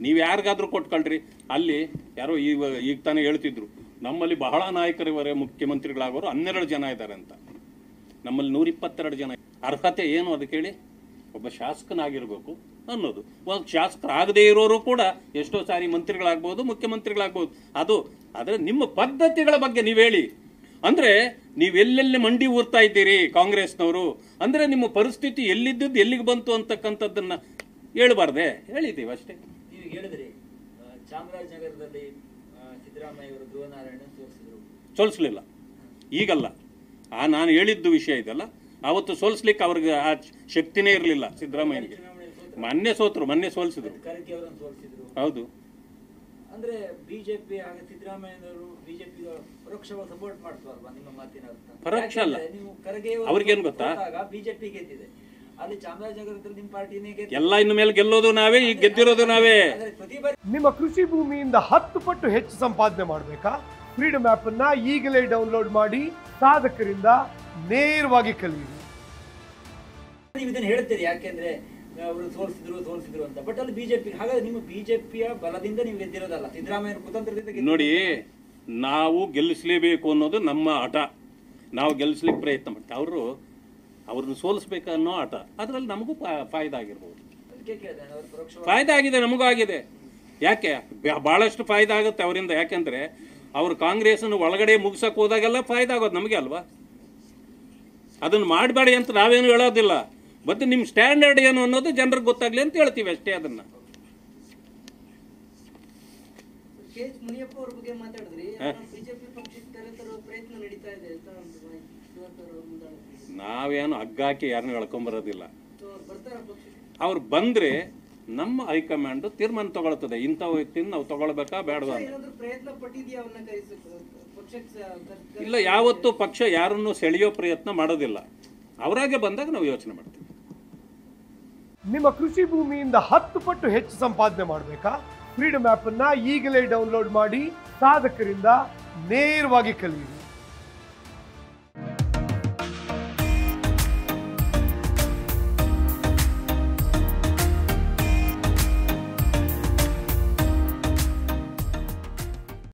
ನೀವು ಯಾರಿಗಾದ್ರೂ ಕೊಟ್ಕೊಳ್ರಿ ಅಲ್ಲಿ ಯಾರೋ ಈಗ ಈಗ ತಾನೇ ಹೇಳ್ತಿದ್ರು ನಮ್ಮಲ್ಲಿ ಬಹಳ ನಾಯಕರಿವರೆ ಮುಖ್ಯಮಂತ್ರಿಗಳಾಗೋರು ಹನ್ನೆರಡು ಜನ ಇದ್ದಾರೆ ಅಂತ ನಮ್ಮಲ್ಲಿ ನೂರ ಇಪ್ಪತ್ತೆರಡು ಜನ ಅರ್ಹತೆ ಏನು ಅದಕ್ಕೆ ಹೇಳಿ ಒಬ್ಬ ಶಾಸಕನಾಗಿರ್ಬೇಕು ಅನ್ನೋದು ಒಂದು ಶಾಸಕರಾಗದೇ ಇರೋರು ಕೂಡ ಎಷ್ಟೋ ಸಾರಿ ಮಂತ್ರಿಗಳಾಗ್ಬೋದು ಮುಖ್ಯಮಂತ್ರಿಗಳಾಗ್ಬೋದು ಅದು ಆದರೆ ನಿಮ್ಮ ಪದ್ಧತಿಗಳ ಬಗ್ಗೆ ನೀವು ಹೇಳಿ ಅಂದ್ರೆ ನೀವೆಲ್ಲೆಲ್ಲಿ ಮಂಡಿ ಊರ್ತಾ ಇದ್ದೀರಿ ಕಾಂಗ್ರೆಸ್ನವರು ಅಂದ್ರೆ ನಿಮ್ಮ ಪರಿಸ್ಥಿತಿ ಎಲ್ಲಿದ್ದದ್ದು ಎಲ್ಲಿಗೆ ಬಂತು ಅಂತಕ್ಕಂಥದ್ದನ್ನ ಹೇಳ್ಬಾರ್ದೆ ಹೇಳಿದ್ದೀವಿ ಅಷ್ಟೇ ನೀವು ಹೇಳಿದ್ರಿ ಆ, ಚಾಮರಾಜನಗರದಲ್ಲಿ ಆ, ಸಿದ್ದರಾಮಯ್ಯ ಅವರು ಧ್ರುವನಾರಾಯಣ ತೋರಿಸಿದ್ರು ಸೋಲಿಸ್ಲಿಲ್ಲ ಈಗಲ್ಲ ಆ ನಾನು ಹೇಳಿದ್ದು ವಿಷಯ ಇದಲ್ಲ ಅವತ್ತು ಸೋಲಿಸ್ಲಿಕ್ಕೆ ಅವ್ರಿಗೆ ಆ ಶಕ್ತಿನೇ ಇರಲಿಲ್ಲ ಸಿದ್ದರಾಮಯ್ಯನಿಗೆ ಮೊನ್ನೆ ಸೋತರು ಮೊನ್ನೆ ಸೋಲಿಸಿದ್ರು ಖರ್ಗೆ ಅವರನ್ನು ಸೋಲಿಸಿದ್ರು ಹೌದು ಅಂದ್ರೆ ಬಿಜೆಪಿ ಹಾಗೆ ಸಿದ್ದರಾಮಯ್ಯನವರು ಬಿಜೆಪಿ ಪರೋಕ್ಷವಾಗಿ ಸಪೋರ್ಟ್ ಮಾಡ್ತಾರಲ್ವಾ ನಿಮ್ಮ ಮಾತಿನ ಅರ್ಥ ಪರೋಕ್ಷ ಅಲ್ಲ. ಯಾಕೆಂದ್ರೆ ನೀವು ಖರ್ಗೆ ಅವ್ರಿಗೇನ್ ಗೊತ್ತಾ? ಬಿಜೆಪಿ ಗೆದ್ದಿದೆ ಅಲ್ಲಿ ಚಾಮರಾಜನಗರದಲ್ಲಿ ನಿಮ್ಮ ಪಾರ್ಟಿನೇ ಗೆದ್ದಿದೆ ಎಲ್ಲ ಇನ್ನು ಮೇಲೆ ಗೆಲ್ಲೋದು ನಾವೇ ಈಗ ಗೆದ್ದಿರೋದು ನಾವೇ ಆದ್ರೆ ಪ್ರತಿ ಬಾರಿ ನಿಮ್ಮ ಕೃಷಿ ಭೂಮಿಯಿಂದ ಹತ್ತು ಪಟ್ಟು ಹೆಚ್ಚು ಸಂಪಾದನೆ ಮಾಡಬೇಕಾ ಫ್ರೀಡಮ್ ಆಪ್ ಅನ್ನ ಈಗಲೇ ಡೌನ್ಲೋಡ್ ಮಾಡಿ ಸಾಧಕರಿಂದ ನೇರವಾಗಿ ಕಲಿಯಿರಿ ನೀವು ಇದನ್ನ ಹೇಳ್ತೀರಿ ಯಾಕೆಂದ್ರೆ ಅವರು ಸೋಲಿಸಿದ್ರು ಸೋಲಿಸಿದ್ರು ಅಂತ ಬಟ್ ಅಲ್ಲಿ ಬಿಜೆಪಿ ಹಾಗಾದ್ರೆ ನಿಮ್ಮ ಬಿಜೆಪಿಯ ಬಲದಿಂದ ನೀವು ಗೆದ್ದಿರೋದಲ್ಲ ಸಿದ್ದರಾಮಯ್ಯ ಕುತಂತ್ರದಿಂದ ಗೆದ್ದಿರೋದು. ನೋಡಿ ನಾವು ಗೆಲ್ಲಿಸಲೇಬೇಕು ಅನ್ನೋದು ನಮ್ಮ ಹಠ ನಾವು ಗೆಲ್ಲಿಸ್ಲಿಕ್ಕೆ ಪ್ರಯತ್ನ ಮಾಡ್ತೀವಿ ಅವರು ಅವ್ರನ್ನ ಸೋಲಿಸ್ಬೇಕು ಅನ್ನೋ ಹಠ ಅದರಲ್ಲಿ ನಮಗೂ ಫಾ- ಫಾಯ್ದಾ ಆಗಿರ್ಬೋದು ಅದಕ್ಕೆ ಕೇಳಿದೆ ಅವರು ಪರೋಕ್ಷವಾಗಿ ಫಾಯ್ದಾ ಆಗಿದೆ ನಮಗೂ ಆಗಿದೆ ಯಾಕೆ ಬ- ಬಹಳಷ್ಟು ಫಾಯ್ದಾ ಆಗುತ್ತೆ ಅವರಿಂದ ಯಾಕೆಂದ್ರೆ ಅವರು ಕಾಂಗ್ರೆಸ್ನ ಒಳಗಡೆ ಮುಗಿಸಕ್ ಹೋದಾಗೆಲ್ಲ ಫಾಯ್ದಾ ಆಗೋದು ನಮಗೆ ಅಲ್ವಾ ಅದನ್ನು ಮಾಡಬೇಡಿ ಅಂತ ನಾವೇನು ಹೇಳೋದಿಲ್ಲ ಮತ್ತೆ ನಿಮ್ಮ ಸ್ಟ್ಯಾಂಡರ್ಡ್ ಏನು ಅನ್ನೋದು ಜನರಿಗೆ ಗೊತ್ತಾಗ್ಲಿ ಅಂತ ಹೇಳ್ತೀವಿ ಅಷ್ಟೇ ಅದನ್ನ ಕೆ ಎಚ್ ಮುನಿಯಪ್ಪ ಅವ್ರ ಬಗ್ಗೆ ಮಾತಾಡಿದ್ರಿ ಹಾ. ಬಿಜೆಪಿ ಪಕ್ಷಕ್ಕೆ ಕರೆತರೋ ಪ್ರಯತ್ನ ನಡೀತಾ ಇದೆ ಅಂತ ಒಂದು ಮಾಹಿತಿ ಇವತ್ತು ಅವ್ರ ಮುಂದಾಳತ್ವ. ನಾವೇನು ಹಗ್ಗಾಕಿ ಯಾರನ್ನೂ ಎಳ್ಕೊಂಬರೋದಿಲ್ಲ ಸೊ ಅವ್ರು ಬರ್ತಾರ ಪಕ್ಷಕ್ಕೆ ಅವ್ರು ಬಂದ್ರೆ ನಮ್ಮ ಹೈಕಮಾಂಡ್ ತೀರ್ಮಾನ ತಗೊಳ್ತದೆ ಇಂಥ ವ್ಯಕ್ತಿನ ನಾವು ತಗೊಳ್ಬೇಕಾ ಬೇಡವಾ ಅಂತ ಏನಾದ್ರು ಪ್ರಯತ್ನ ಪಟ್ಟಿದ್ಯಾ ಅವ್ರನ್ನ ಕರೆಸಕ್ಕೆ ಪಕ್ಷಕ್ಕೆ ಸ- ಕರ್- ಇಲ್ಲ ಯಾವತ್ತೂ ಪಕ್ಷ ಯಾರನ್ನು ಸೆಳೆಯೋ ಪ್ರಯತ್ನ ಮಾಡೋದಿಲ್ಲ ಅವರಾಗೆ ಬಂದಾಗ ನಾವು ಯೋಚನೆ ಮಾಡ್ತೀವಿ ನಿಮ್ಮ ಕೃಷಿ ಭೂಮಿಯಿಂದ ಹತ್ತು ಪಟ್ಟು ಹೆಚ್ಚು ಸಂಪಾದನೆ ಮಾಡಬೇಕಾ ಫ್ರೀಡಮ್ ಆಪ್ ಅನ್ನ ಈಗಲೇ ಡೌನ್ಲೋಡ್ ಮಾಡಿ ಸಾಧಕರಿಂದ ನೇರವಾಗಿ ಕಲಿಯಿರಿ